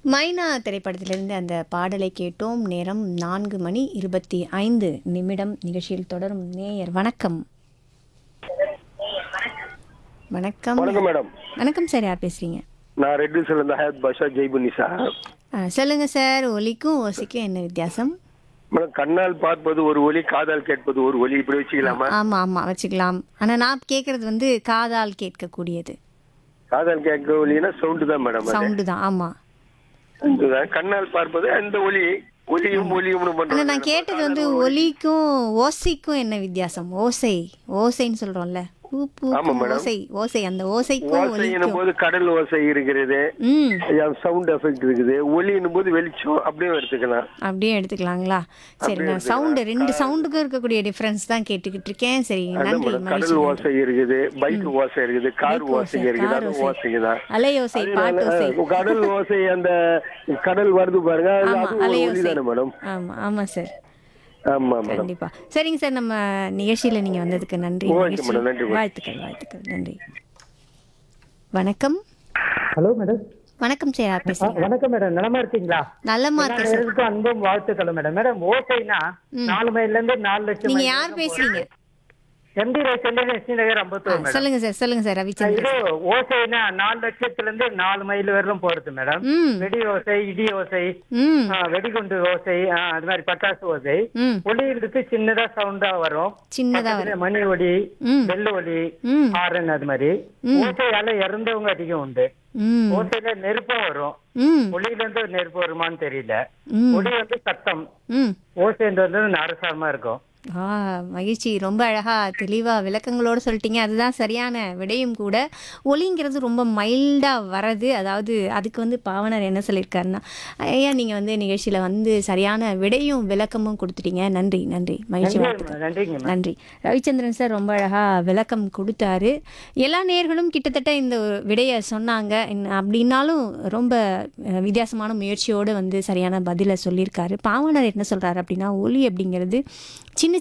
மைனா திரைப்படத்திலிருந்து அந்த பாடலை கேட்டோம் நேரம் நான்கு மணி இருபத்தி ஐந்து நிமிடம் நிகழ்ச்சியில் தொடரும் நேயர் வணக்கம் வணக்கம் வணக்கம் மேடம் வணக்கம் சார் யார் பேசுறீங்க நான் ரெட் ஹில்ஸ்ல இருந்து ஹயத் பாஷா ஜெய்புன்னி சார் ஆ, சொல்லுங்க சார் ஒலிக்கும் ஓசைக்கும் என்ன வித்தியாசம் மேடம் கண்ணால் பார்ப்பது ஒரு ஒலி காதால் கேட்பது ஒரு ஒலி இப்படி வச்சுக்கலாமா ஆமா ஆமா வச்சுக்கலாம் ஆனா நான் கேட்கறது வந்து காதால் கேட்கக்கூடியது காதால் கேட்க ஒலினா சவுண்டு தான் மேடம் அது சவுண்டு தான் ஆமா இதுதான். கண்ணால் பார்ப்பது அந்த ஒலி ஒலியும் ஒலியும் ஆனா பண்றோம் நான் கேட்டது வந்து ஒலிக்கும் ஓசைக்கும் என்ன வித்தியாசம் ஓசை ஓசைன்னு சொல்றோம்ல பூ பூ ஆமா, மேடம். ஓசை ஓசை அந்த ஓசைக்கும் ஓசை ஒலிக்கும் போது கடல் ஓசை இருக்கிறது ம் சவுண்ட் எஃபெக்ட் இருக்குது ஒலின்னும் போது வெளிச்சம் அப்படியே எடுத்துக்கலாம் அப்படியே எடுத்துக்கலாங்களா சரி நான் சவுண்டு ரெண்டு சவுண்டுக்கும் இருக்கக்கூடிய டிஃபரன்ஸ் தான் கேட்டுக்கிட்டு இருக்கேன் சரி அதான் நன்றி மேடம் மகிழ்ச்சி கடல் ஓசை இருக்குது பைக் ஓசை இருக்குது கார் ஓசை இருக்குது கார் அது ஓசை ஓசைங்க தான் அலையோசை பாட்டு ஓசை கடல் ஓசை அந்த கடல் வருது பாருங்க அது ஆமா அது ஒரு ஒலி அலையோசை தானே மேடம் ஆமா ஆமா சார் ஆமா மேடம் கண்டிப்பா சரிங்க சார் நம்ம நிகழ்ச்சியில நீங்க வந்ததுக்கு நன்றி ஓகே மகிழ்ச்சி. மேடம், நன்றி மேடம். வாழ்த்துக்கள் வாழ்த்துக்கள் நன்றி வணக்கம் ஹலோ மேடம் வணக்கம் சார் யார் பேசுறீங்க வணக்கம் மேடம் நலமா இருக்கீங்களா நல்லமா இருக்கேன் சார் எல்லாருக்கும் அன்பும் வாழ்த்துக்களும் மேடம் மேடம் ஓசைனா நாலு மைல்ல இருந்து நாலு லட்சம் நீங்க யார் பேசுறீங்க MD ration ST Nagar Ambattur madam சொல்லுங்க சார் சொல்லுங்க சார் ரவிச்சந்திரன் இது ஓசைனா நாலு லட்சத்துல இருந்து நாலு மைல் வரலும் போறது மேடம் ம் வெடி ஓசை இடி ஓசை ம் ஆ, வெடிகுண்டு ஓசை ஆ, அது மாதிரி பட்டாசு ஓசை ம் ஒளின்றது சின்னதா சவுண்டா வரும் சின்னதா வரும் பக்கத்துல மணி ஒலி ம் வெள்ள ஒலி ம் ஹாரன் அது மாதிரி ஓசையால இறந்தவங்க அதிகம் உண்டு ம் ஓசையில நெருப்பும் வரும் ம் ஒளியில இருந்து நெருப்பு வருமான்னு தெரியல ம் ஒளி வந்து சத்தம் ம் ஓசைன்றது வந்து நாரசாரமா இருக்கும் ஆ மகிழ்ச்சி ரொம்ப அழகா தெளிவா விளக்கங்களோட சொல்லிட்டீங்க அதுதான் சரியான விடையும் கூட ஒலிங்கிறது ரொம்ப மைல்டா வரது அதாவது அதுக்கு வந்து பாவனர் என்ன சொல்லியிருக்காருன்னா ஐயா நீங்க வந்து நிகழ்ச்சியில வந்து சரியான விடையும் விளக்கமும் கொடுத்துட்டீங்க நன்றி நன்றி மகிழ்ச்சி வாழ்த்துக்கள் நன்றிங்க மேம். நன்றி ரவிச்சந்திரன் சார் ரொம்ப அழகா விளக்கம் கொடுத்தாரு எல்லா நேயர்களும் கிட்டத்தட்ட இந்த ஒரு விடையை சொன்னாங்க இன்ன- அப்படின்னாலும் ரொம்ப அஹ், வித்தியாசமான முயற்சியோடு வந்து சரியான பதிலை சொல்லியிருக்காரு பாவனர் என்ன சொல்றாரு அப்படின்னா ஒலி அப்படிங்கிறது சின்ன